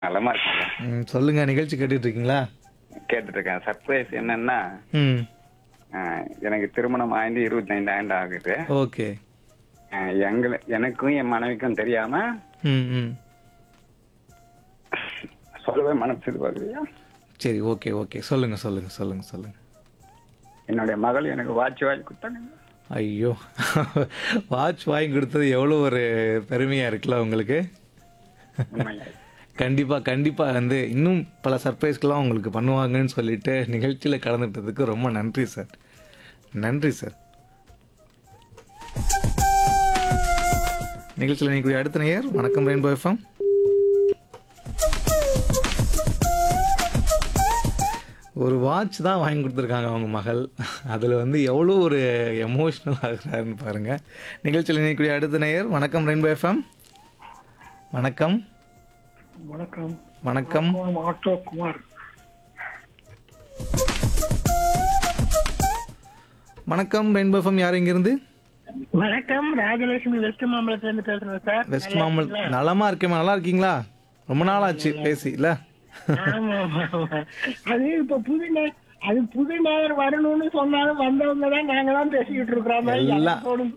நலமா இருக்கேன் ம், சொல்லுங்க நிகழ்ச்சி கேட்டுட்டு இருக்கீங்களா கேட்டுட்டு இருக்கேன் சர்ப்ரைஸ் என்னன்னா ம் அஹ், எனக்கு திருமணம் ஆயிட்டு இருபத்தைந்து ஆண்டு ஆகுது ஓகே அஹ், எங்கள எனக்கும் என் மனைவிக்கும் தெரியாம ம் ம் சொல்லவே மனசு வருது சரி ஓகே ஓகே சொல்லுங்க சொல்லுங்க சொல்லுங்க சொல்லுங்க என்னுடைய மகள் எனக்கு வாட்ச் வாங்கி கொடுத்தாங்க ஐயோ வாட்ச் வாங்கி கொடுத்தது எவ்வளோ ஒரு பெருமையாக இருக்குல்ல உங்களுக்கு உண்மையா கண்டிப்பாக கண்டிப்பாக வந்து இன்னும் பல சர்ப்ரைஸ்க்கெலாம் உங்களுக்கு பண்ணுவாங்கன்னு சொல்லிட்டு நிகழ்ச்சியில் கலந்துட்டதுக்கு ரொம்ப நன்றி சார் நன்றி சார் நிகழ்ச்சியில் நீக்கூடிய அடுத்த நேயர் வணக்கம் ரெயின்போ எஃப்எம் ஒரு வாட்ச் தான் வாங்கி கொடுத்துருக்காங்க அவங்க மகள் அதில் வந்து எவ்வளோ ஒரு எமோஷ்னல் ஆகுறாருன்னு பாருங்கள் நிகழ்ச்சியில் நீக்கூடிய அடுத்த நேயர் வணக்கம் ரெயின்போ எஃப்எம் வணக்கம் வணக்கம் வணக்கம் ஆட்டோ குமார் வணக்கம் ரெயின்போ எஃப்எம் யார் இங்கிருந்து வணக்கம் ராஜலட்சுமி வெஸ்ட் மாம்பலத்துல இருந்து பேசுறேன் சார் வெஸ்ட் மாமல் நலமா இருக்கேம்மா நல்லா இருக்கீங்களா ரொம்ப நாள் ஆச்சு பேசி இல்ல ஆமா ஆமா, ஆமா. அது இப்ப புது நே- அது புது நேயர் வரணும்னு சொன்னாலும் வந்தவங்க தான் நாங்க தான் பேசிக்கிட்டு இருக்கிறோம் எல்லாம்.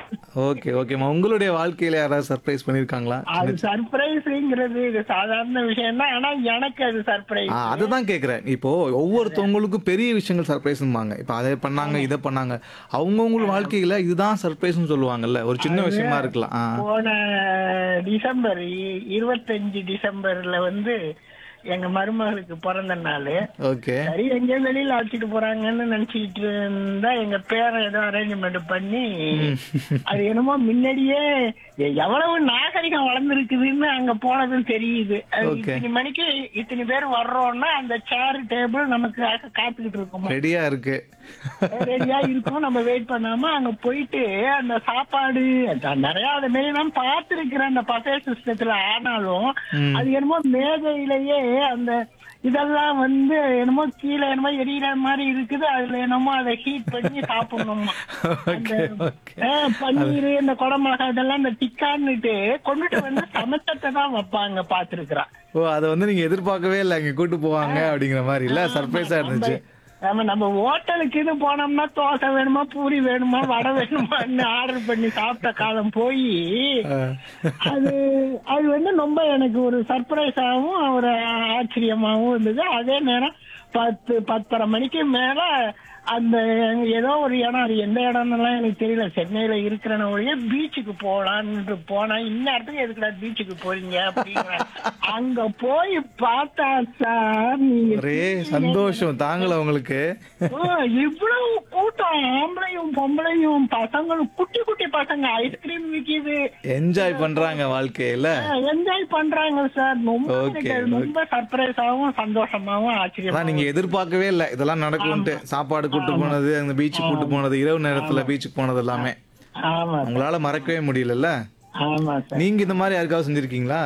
ஓகே ஓகேம்மா உங்களுடைய வாழ்க்கையில யாராவது சர்ப்ரைஸ் பண்ணிருக்காங்களா அது சர்ப்ரைஸ்ங்கிறது இது சாதாரண விஷயம் தான் ஆனா எனக்கு அது சர்ப்ரைஸ் ஆ அதுதான் கேக்குறேன் இப்போ ஒவ்வொருத்தவங்களுக்கும் பெரிய விஷயங்கள் சர்ப்ரைஸ்ம்பாங்க இப்போ அதை பண்ணாங்க இதை பண்ணாங்க அவங்கவுங்க வாழ்க்கையில இதுதான் சர்ப்ரைஸ்னு சொல்லுவாங்கல்ல ஒரு சின்ன விஷயமா இருக்கலாம் ஆ போன டிசம்பர் இ- இருபத்தஞ்சு டிசம்பர்ல வந்து எங்க மருமகளுக்கு பிறந்த நாள் ஓகே சரி எங்கேயோ வெளியில அழைச்சிட்டு போறாங்கன்னு நினைச்சிட்டு இருந்தா எங்க பேரை ஏதோ அரேஞ்ச்மெண்ட் பண்ணி அது என்னமோ முன்னாடியே எ- எவ்வளவு நாகரிகம் வளர்ந்துருக்குதுன்னு அங்க போனதும் தெரியுது அது Okay. இத்தனை மணிக்கு இத்தனை பேர் வர்றோம்னா அந்த சேர் டேபிள் நமக்கு காத்துக்கிட்டு இருக்கோம் ரெடியா இருக்கு ரெடியா இருக்கும் நம்ம வெயிட் பண்ணாம அங்க போயிட்டு அந்த சாப்பாடு அத- நிறைய அது மாரி நான் பார்த்திருக்கிறேன் அந்த பசை சிஸ்டத்துல ஆனாலும் ம். அது என்னமோ மேதையிலேயே அந்த இதெல்லாம் வந்து என்னமோ கீழே என்னமோ எரியற மாதிரி இருக்குது அதுல என்னமோ அதை ஹீட் பண்ணி சாப்பிடணுமா ஓகே ஓகே ஆஹ் பன்னீர் இந்த குடமிளகா இதெல்லாம் இந்த டிக்கான்னுட்டு கொண்டுட்டு வந்து சமைச்சத்தை தான் வைப்பாங்க பாத்துருக்கிறான் ஓ அதை வந்து நீங்க எதிர்பார்க்கவே இல்லை இங்க கூட்டு போவாங்க அப்படிங்கிற மாதிரி இல்ல சர்ப்ரைஸா இருந்துச்சு நம்ம நம்ம ஹோட்டலுக்குன்னு போனோம்னா தோசை வேணுமா பூரி வேணுமா வடை வேணுமான்னு ஆர்டர் பண்ணி சாப்பிட்ட காலம் போய் ஆ. அது அது வந்து ரொம்ப எனக்கு ஒரு சர்ப்ரைஸாகவும் ஒரு ஆச்சரியமாகவும் இருந்தது அதே நேரம் பத்து பத்தரை மணிக்கு மேல அந்த ஏதோ ஒரு இடம் அது எந்த இடம்லாம் எனக்கு தெரியல சென்னையில இருக்கிறன ஒழிய பீச்சுக்கு போலான்னு போனா இந்நேரத்துக்கு எதுக்குடா பீச்சுக்கு போறீங்க அப்படிங்கிற அங்க போய் பார்த்தா சார் நீங்க ஒரே சந்தோஷம் தாங்கல உங்களுக்கு ஓ, இவ்வளவு கூட்டம் ஆம்பளையும் பொம்பளையும் பசங்களும் குட்டி குட்டி பசங்க ஐஸ்கிரீம் விக்கிது என்ஜாய் பண்றாங்க வாழ்க்கையில என்ஜாய் பண்றாங்க சார் ரொம்ப Okay, எனக்கு ரொம்ப சர்ப்ரைஸாவும் சந்தோஷமாவும் அதான் ஆச்சரியமா நீங்க எதிர்பார்க்கவே இல்லை இதெல்லாம் நடக்கும்ட்டு சாப்பாடு கூட்டு போனது அந்த பீச்சுக்கு கூட்டு போனது இரவு நேரத்துல பீச்சுக்கு போனது எல்லாமே ஆமா உங்களால மறக்கவே முடியலல்ல ஆமா சார் நீங்க இந்த மாதிரி யாருக்காவது செஞ்சிருக்கீங்களா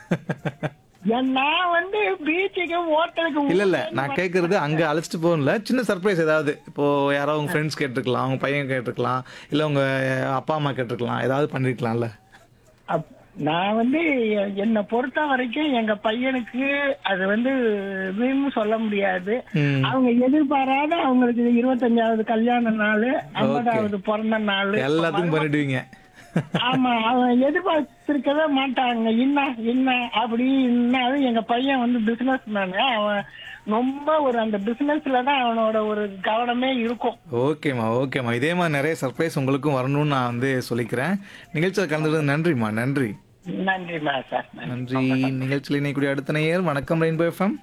ஏன் நான் வந்து பீச்சுக்கு ஹோட்டலுக்கு இல்ல இல்ல நான் கேக்குறது அங்க அழைச்சிட்டு போகல சின்ன சர்ப்ரைஸ் ஏதாவது இப்போ யாராவது உங்க ஃப்ரெண்ட்ஸ் கேட்டிருக்கலாம் உங்க பையன் கேட்டிருக்கலாம் இல்ல உங்க அப்பா அம்மா கேட்டிருக்கலாம் ஏதாவது பண்ணிருக்கலாம்ல அப்- நான் வந்து எ- என்னை பொறுத்த வரைக்கும் எங்க பையனுக்கு அது வந்து இதுன்னு சொல்ல முடியாது ம். அவங்க எதிர்பாராத அவங்களுக்கு இருபத்தஞ்சாவது கல்யாண நாள் ஐம்பதாவது பிறந்த நாள் எல்லாத்துக்கும் பண்ணிடுவீங்க ஆமா அவன் எதிர்பார்த்திருக்கவே மாட்டாங்க என்ன என்ன அப்படி இன்னாலும் எங்க பையன் வந்து பிசினஸ் மேனு அவன் ரொம்ப ஒரு அந்த பிசினஸ்ல தான் அவனோட ஒரு கவனமே இருக்கும் ஓகேம்மா ஓகேம்மா இதே மாதிரி நிறைய சர்ப்ரைஸ் உங்களுக்கும் வரணும்னு நான் வந்து சொல்லிக்கிறேன் நிகழ்ச்சியில் கலந்துக்கிறது நன்றிம்மா நன்றி நன்றிமா சார் நன்றி. நன்றி நிகழ்ச்சியில் இணைக்கூடிய அடுத்த நேயர் வணக்கம் ரெயின்போ எஃப்எம்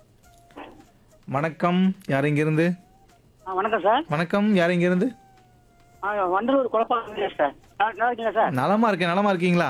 வணக்கம் யார் இங்கிருந்து ஆ, வணக்கம் சார் வணக்கம் யார் இங்கிருந்து ஆ, வண்டலூர் குழப்பம் சார் நல்லா நல்லா இருக்கீங்களா சார் நலமா இருக்கேன் நலமா இருக்கீங்களா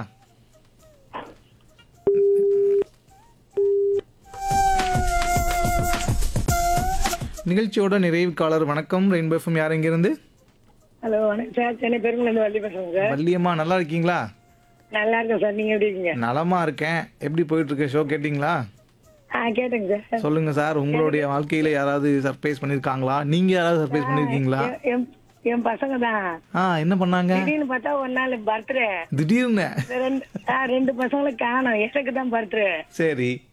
நிகழ்ச்சியோட நிறைவு காலர் வணக்கம் ரெயின்போ எஃப்எம் யார் இங்கிருந்து ஹலோ வணக்கம் சார் சென்னை பெருங்குளந்து வள்ளி பேசுறேன் சார் வள்ளியம்மா நல்லா இருக்கீங்களா நல்லா இருக்கேன் சார் நீங்க எப்படி இருக்கீங்க நலமா இருக்கேன் எப்படி போயிட்டு இருக்கு ஷோ கேட்டிங்களா ஆ கேட்டேங்க சார் சொல்லுங்க சார் உங்களுடைய வாழ்க்கையில யாராவது சர்ப்ரைஸ் பண்ணிருக்காங்களா நீங்க யாராவது சர்ப்ரைஸ் பண்ணிருக்கீங்களா என் என் பசங்க தான் ஆ என்ன பண்ணாங்க திடீர்னு பார்த்தா ஒரு நாள் பர்த்டே திடீர்னு ரெண்டு ஆ, ரெண்டு பசங்களுக்கு காணும் எனக்கு தான் பர்த்டே சரி